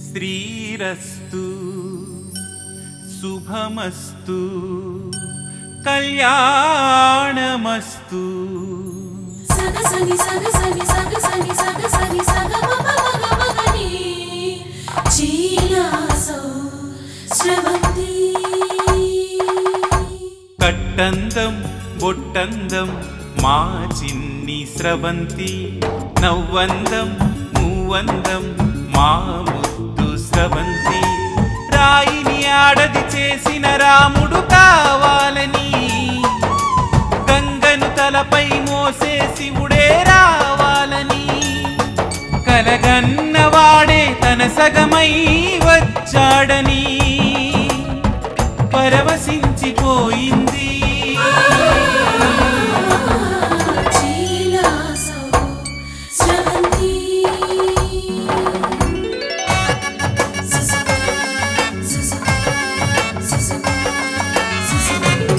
శ్రీరస్తు శుభమస్తు కళ్యాణమస్తు సగసని సగసని సగసని సగసని సగమగమగమగని చీలాసో స్రవంతి కట్టందం బొట్టందం మా చిన్ని స్రవంతి నవ్వందం మూవందం మా ముద్దు స్రవంతి రాయిని ఆడది చేసిన రాముడు కావాలని గంగను తలపై మోసే శివుడే రావాలని కలగన్నవాడే తన సగమై వచ్చాడని పరవశించిపోయింది చీలాసో స్రవంతి సుసు సుసు సుసు సుసు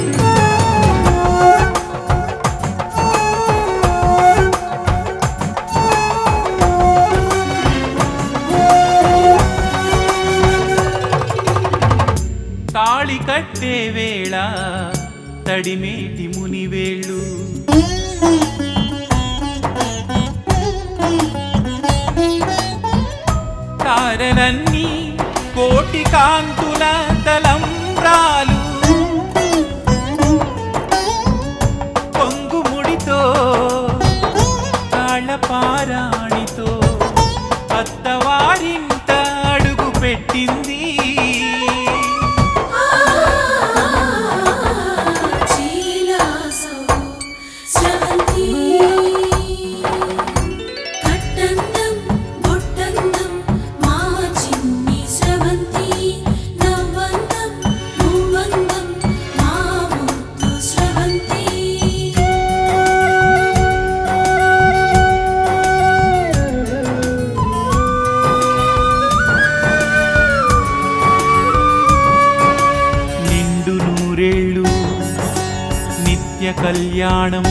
తాళి కట్టే వేళ తడిమేటి మునివేళ్ళు తారలన్నీ కోటి కాంతుల తలంబ్రాలు పొంగుముడితో తాళపారాణితో అత్తవారింట అడుగు పెట్టింది చీలాసో స్రవంతి కట్టందం బొట్టందం మా చిన్ని స్రవంతి నవ్వందం మూవందం మా ముద్దు స్రవంతి నిండు నూరేళ్ళు నిత్య కళ్యాణం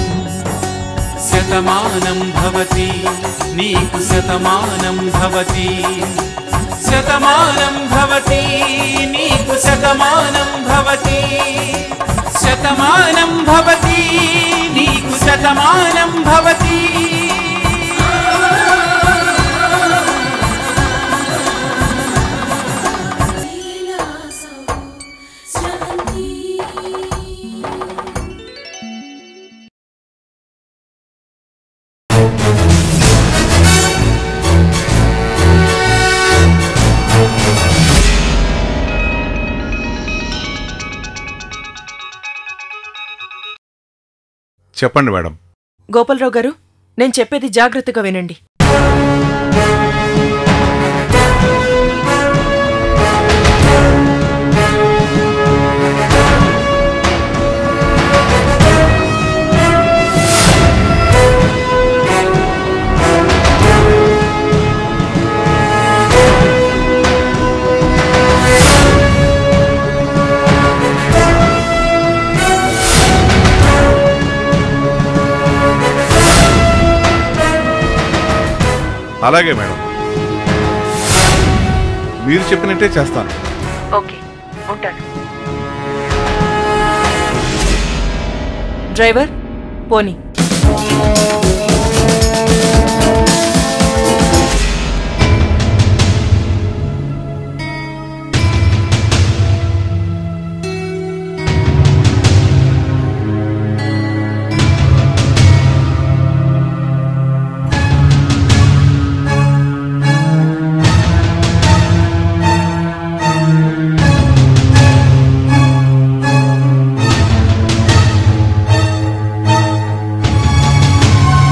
శతమానం భవతి నీకు శతమానం భవతి శతమానం భవతి నీకు శతమానం భవతి శతమానం భవతి నీకు శతమానం భవతి చీలాసో స్రవంతి చెప్పండి మేడం గోపాలరావు గారు నేను చెప్పేది జాగ్రత్తగా వినండి అలాగే మేడం మీరు చెప్పినట్టే చేస్తాను ఓకే ఉంటాను డ్రైవర్ పోనీ చీలాసో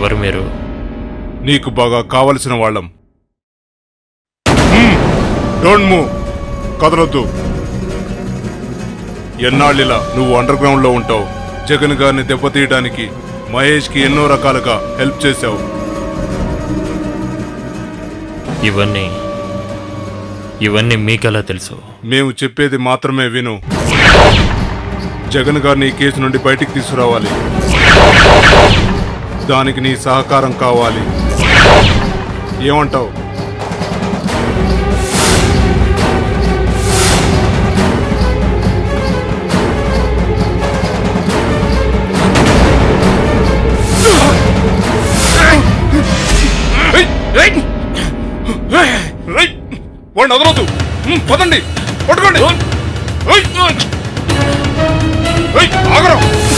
ఎవరు మీరు నీకు బాగా కావలసిన వాళ్ళం డోంట్ మూవ్ కదలొద్దు ఎన్నాళ్ళిలా నువ్వు అండర్ గ్రౌండ్ లో ఉంటావు జగన్ గారిని దెబ్బతీయడానికి మహేష్ కి ఎన్నో రకాలుగా హెల్ప్ చేశావు ఇవన్నీ ఇవన్నీ మీకెలా తెలుసు మేము చెప్పేది మాత్రమే విను జగన్ గారిని ఈ కేసు నుండి బయటికి తీసుకురావాలి దానికి నీ సహకారం కావాలి ఏమంటావు వాడిని వదలొద్దు ఉమ్, పదండి పట్టుకోండి ఏయ్! ఏయ్, ఆగరా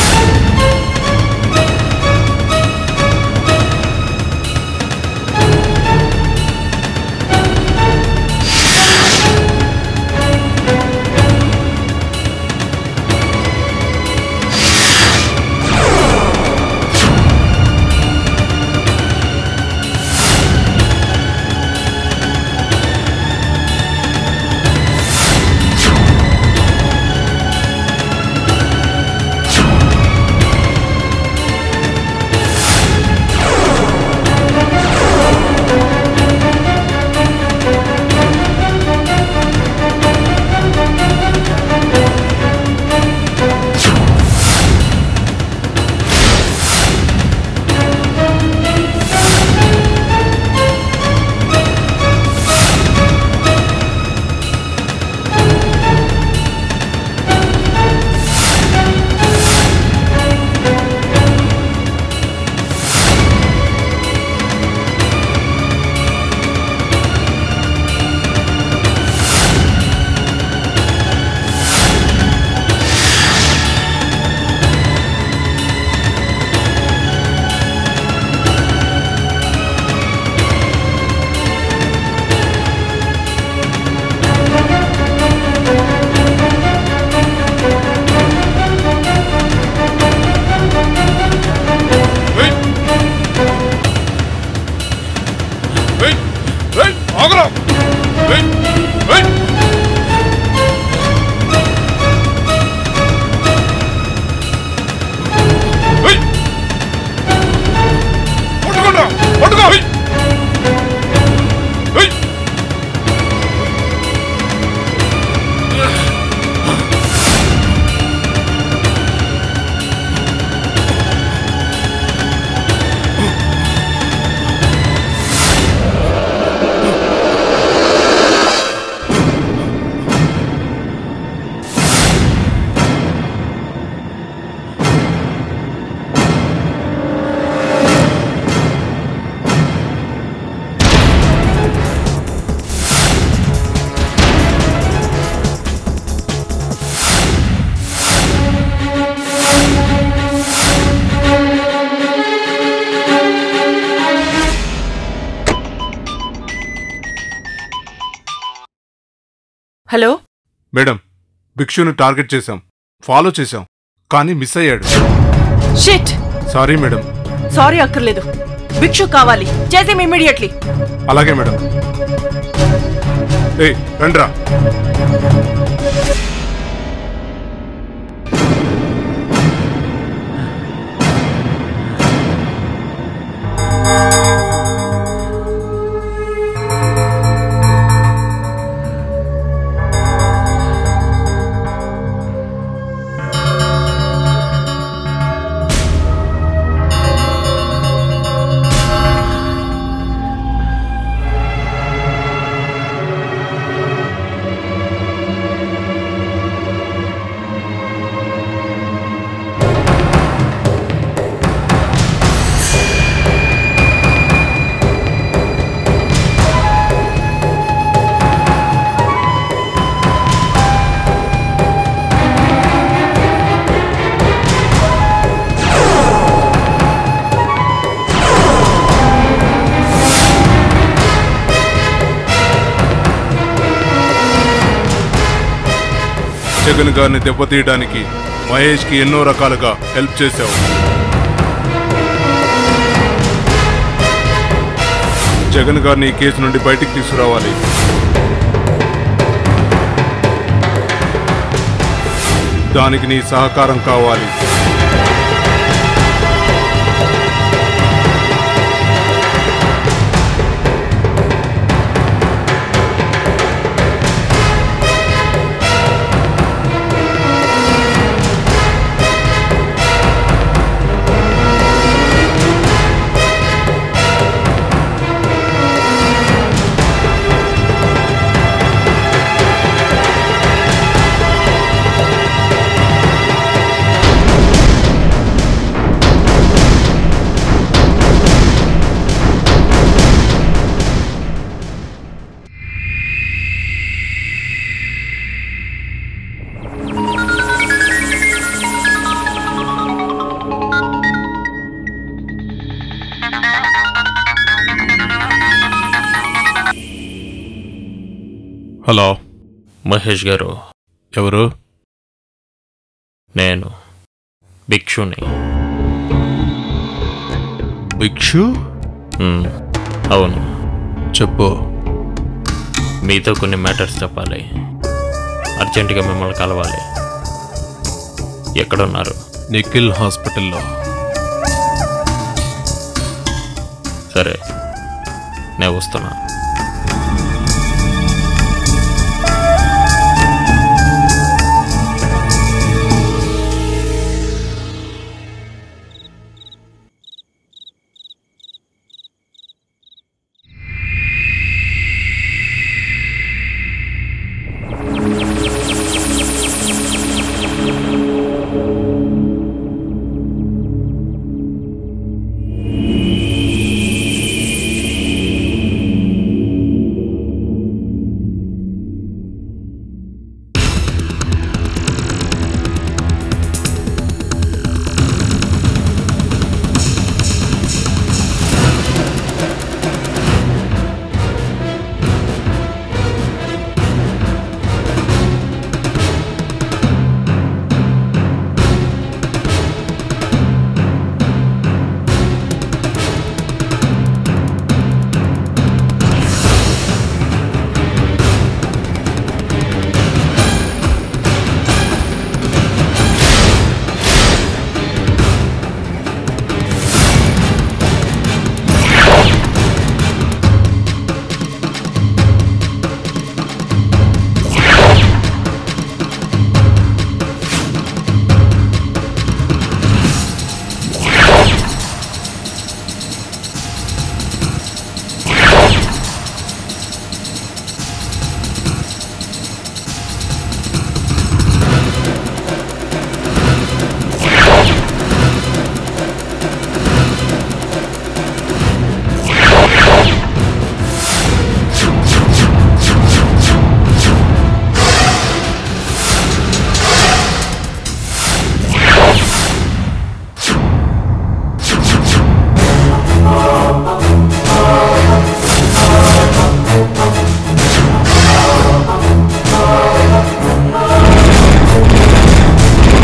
ఏయ్! ఏయ్! ఏయ్! ఆగరా ఏయ్! ఏయ్! ఏయ్! పట్టుకోండ్రా! పట్టుకో! ఏయ్! ఏయ్! హలో మేడం భిక్షుని టార్గెట్ చేశాం ఫాలో చేశాం కానీ మిస్ అయ్యాడు షిట్ సారీ మేడం సారీ అక్కర్లేదు భిక్షు కావాలి చేసేం ఇమ్మీడియట్లీ అలాగే మేడం ఏయ్ రండ్రా జగన్ గారిని దెబ్బతీయడానికి మహేష్ కి ఎన్నో రకాలుగా హెల్ప్ చేశావు జగన్ గారిని ఈ కేసు నుండి బయటికి తీసుకురావాలి దానికి నీ సహకారం కావాలి హలో మహేష్ గారు ఎవరు నేను భిక్షుని భిక్షు మ్, అవును చెప్పు మీతో కొన్ని మ్యాటర్స్ చెప్పాలి అర్జెంటుగా మిమ్మల్ని కలవాలి ఎక్కడున్నారు నిఖిల్ హాస్పిటల్లో సరే నేను వస్తున్నా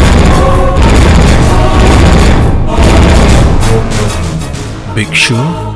భిక్షు